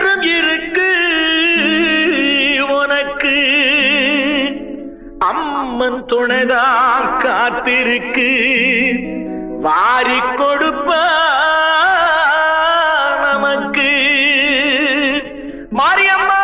மட்டும் இருக்கு உனக்கு அம்மன் துணைதான் காத்திருக்கு வாரி கொடுப்பா நமக்கு மாரியம்மா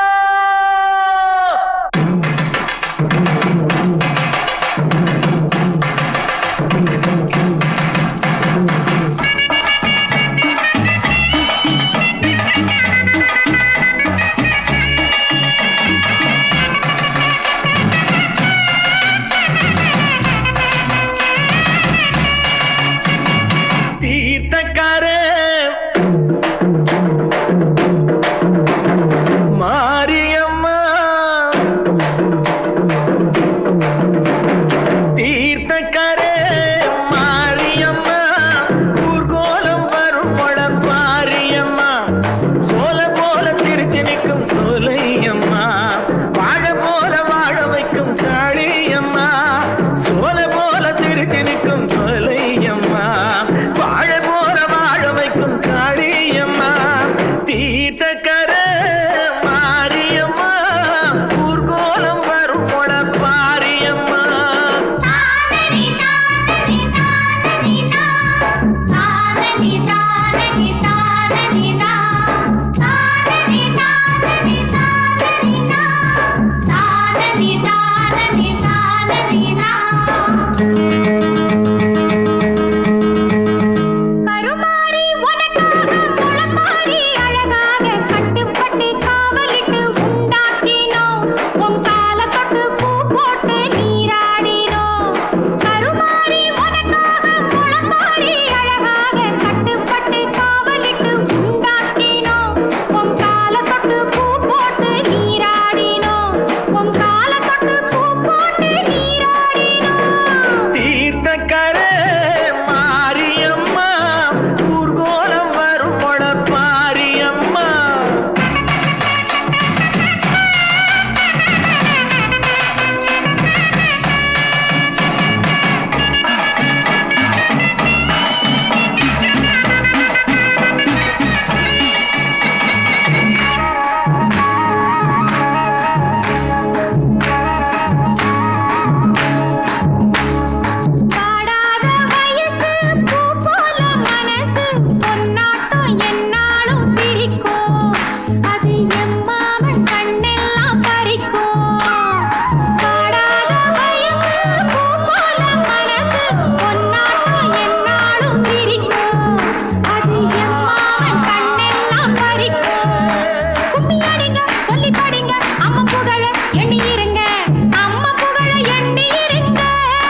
தீர்த்தக்கார மாரியம்மா தீர்த்தக்கார மாரியம்மா ஊர்கோலம் வரும் படம் மாரியம்மா சோல போல சிரிச்சு நிற்கும் சோலையம்மா வாழ போல வாழ வைக்கும் காளியம்மா சோல போல சிரிச்சு நிற்கும் சோலையம்மா வாழ போல வாழ வைக்கும் காளியம்மா தீர்த்தக்கர மாரியம்மா ஊர்கோலம் வரும் பொட பாரியம்மா தானனி தானனி தானனி தானனி தானனி தானனி தானனி தானனி தானனி தானனி தானனி கருமாரி உனக்காக முளப்பாரி அழகாக கட்டுப்பட்டு காவலிட்டு உண்டாக்கினோம் உன் கால தொட்டு பூ போட்டு நீராடினோம் கருமாரி உனக்காக முளப்பாரி அழகாக கட்டுப்பட்டு காவலிட்டு உண்டாக்கினோம் உன் கால தொட்டு பூ போட்டு நீராடினோம் உன் கால தொட்டு பூ போட்டு நீராடினோம் தீர்த்தக்கர மாரியம்மா ஊர்கோலம் வரும் பொட பாரியம்மா வாடாத வயசு பூ போல மனசு பொன்னாட்டம் என்னாலும் சிரிக்கும் அது எம்மாவன் கண்ணெல்லாம் பறிக்கும் வாடாத வயசு பூ போல மனசு பொன்னாட்டம் என்னாலும் சிரிக்கும் அது எம்மாவன் கண்ணெல்லாம் பறிக்கும் கும்மி அடிங்க சொல்லி படிங்க அம்மா புகழ எண்ணி இருங்க அம்மா புகழ எண்ணி இருங்க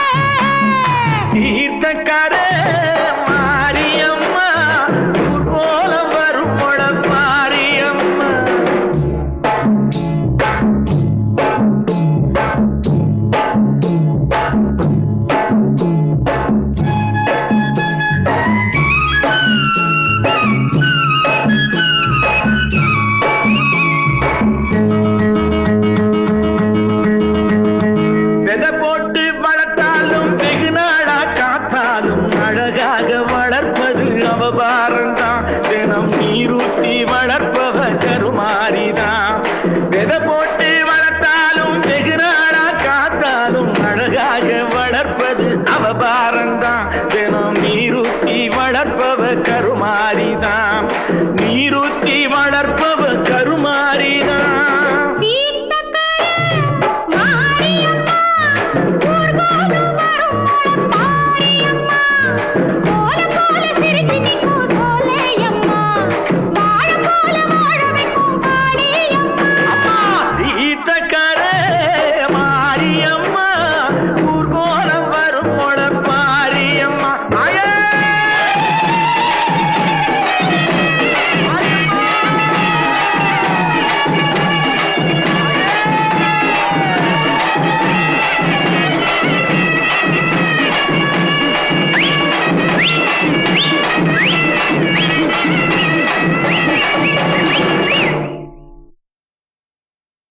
தீர்த்தக்கர மாரியம்மா ஊர்கோலம் வரும் பொட பாரியம்மா விதை போட்டு வளர்த்தாலும் வெகு நாளா காத்தாலும் அழகாக வளர்ப்பது அவபாரம்தான் தினம் நீரூட்டி வளர்ப்பவ கருமாரிதான் விதை போட்டு வளர்த்தாலும் வெகு நாளா காத்தாலும் அழகாக வளர்ப்பது அவபாரம்தான் தினம் நீரூட்டி வளர்ப்பவ கருமாரிதான் நீரூத்தி